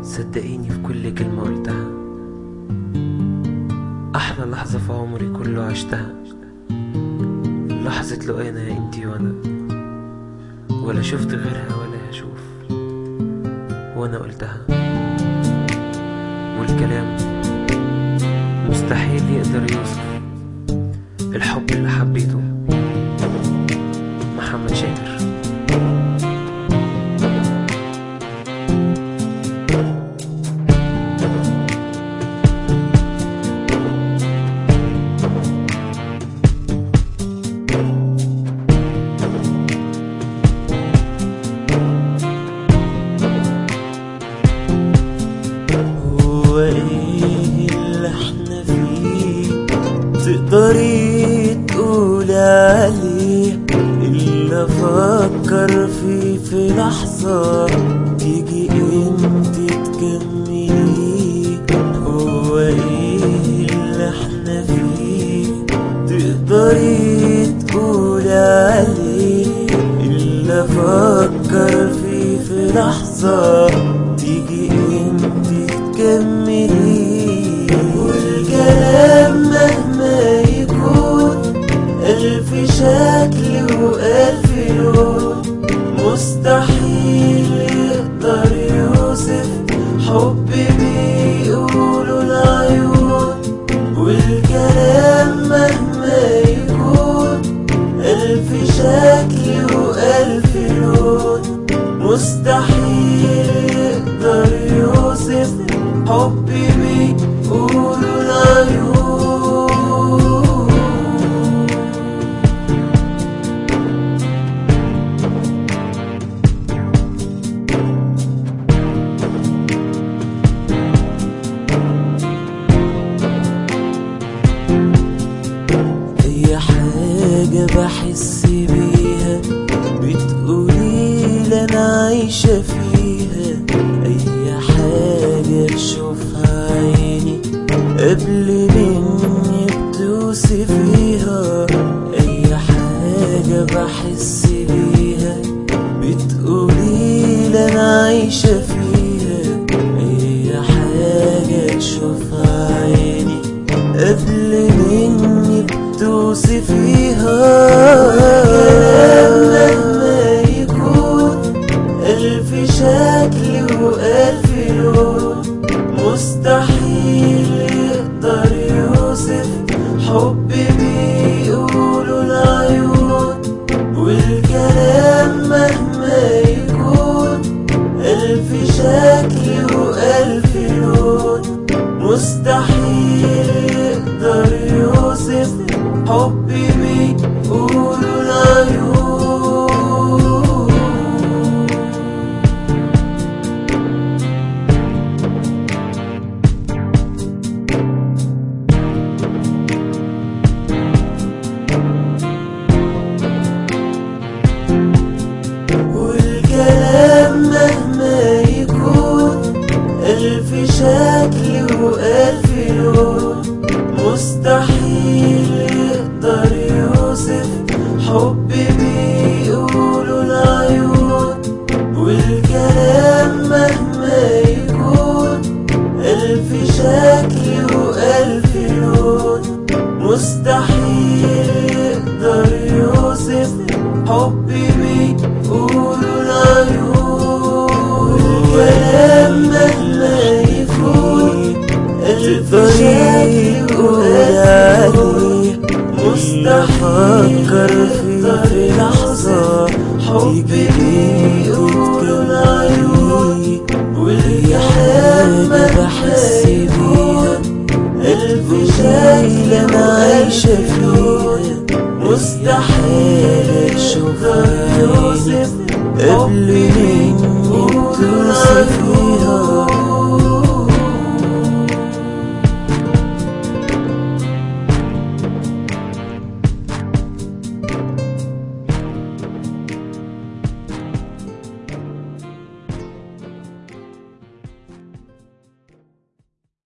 صدقيني في كل كلمة قلتها أحلى لحظة في عمري كله عشتها لحظة لقينا يا انتي وانا ولا شفت غيرها ولا هشوف وانا قلتها والكلام مستحيل يقدر يوصف الحب اللي حبيته محمد شاكر هو ايه اللي احنا فيه تقدري تقولي عليه اللي افكر فيه في لحظة تيجي انت تكمليه هو ايه اللي احنا فيه تقدري تقولي عليه اللي افكر فيه في لحظة تيجي انت تكملي والكلام مهما يكون ألف شكل وألف لون مستحيل يقدر يوصف حب بيقولوا العيون والكلام مهما يكون ألف شكل وألف لون مستحيل يقدر يوصف حبي بيقولوا العيون أي حاجة بحس بيها بتقولي لي أنا عايشة فيها أي حاجة تشوفها عيني قبل مني بتوصفيها أي حاجة بحس بيها بتقولي لي أنا عايشة فيها أي حاجة تشوفها عيني قبل مني بتوصفيها مهما يكون ألف شكل وألف لون مستحيل يقدر يوصف حب بيقولوا العيون والكلام مهما يكون ألف شكل وألف لون مستحيل يقدر يوصف حبي بيقولوا العيون والكلام مهما يكون ألف شكل وألف لون مستحيل يقدر يوصف حبي بيقولوا العيون والكلام مهما يكون ألف شكل وألف لون مستحيل يقدر يوصف حبي بيقولوا العيون والكلام مهما يكون ألف شكل وألف لون مستحيل يقدر في لحظة حبي بيقولوا العيون والكلام مهما يكون ألف شكل أنا عايشة فيها مستحيل تشوفها قبل مني توصفيها